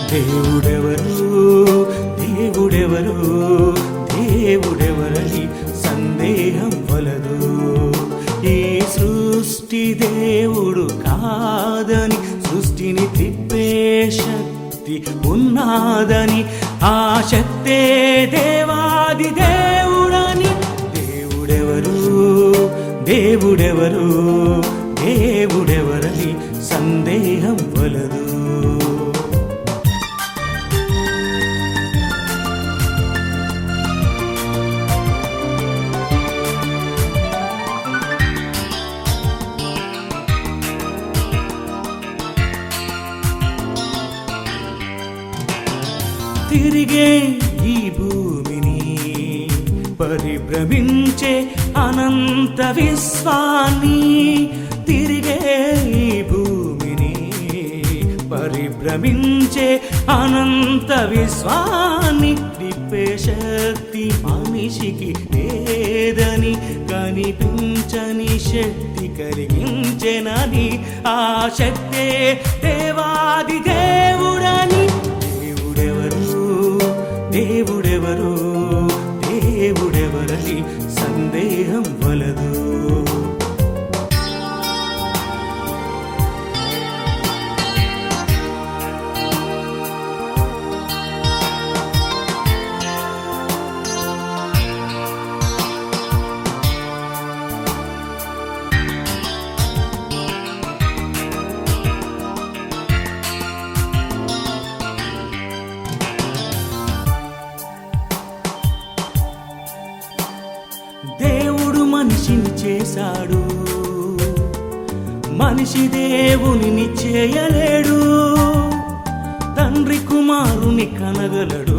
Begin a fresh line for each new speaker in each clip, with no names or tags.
దేవుడెవరు దేవుడెవరు దేవుడెవరని సందేహం వలదు ఈ సృష్టి దేవుడు కాదని సృష్టిని తిప్పే శక్తి ఉన్నాదని ఆ శక్తే దేవాది దేవుడని దేవుడెవరు దేవుడెవరు దేవుడెవరని సందేహం వలదు తిరిగే ఈ భూమిని పరిభ్రమించే అనంత విశ్వాన్ని తిరిగే ఈ భూమిని పరిభ్రమించే అనంత విశ్వాన్ని తిప్పే శక్తి మనిషికి లేదని కనిపించని శక్తి కలిగించెనని ఆ శక్తే దేవాది దేవుడని దేవుడెవరు దేవుడెవరు దేవుడెవరని సందేహం వలదు దేవుడు మనిషిని చేశాడు మనిషి దేవునిని చేయలేడు తండ్రి కుమారుని కనగలడు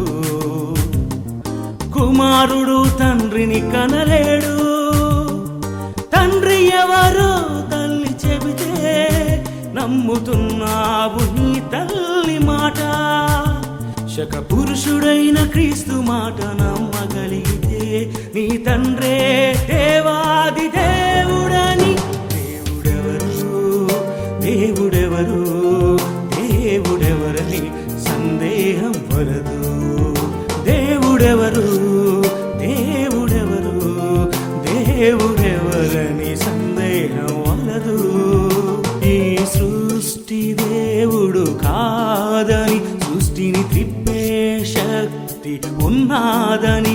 కుమారుడు తండ్రిని కనలేడు తండ్రి ఎవరో తల్లి చెబితే నమ్ముతున్నావు నీ తల్లి మాట శక పురుషుడైన క్రీస్తు మాట నమ్మగలిగితే నీ తండ్రే దేవాది దేవుడని దేవుడెవరు దేవుడెవరు దేవుడెవరని సందేహం వలదు దేవుడెవరు దేవుడెవరు దేవుడెవరని సందేహం వలదు ఈ సృష్టి దేవుడు కాదని సృష్టిని తిప్పే శక్తి ఉన్నాదని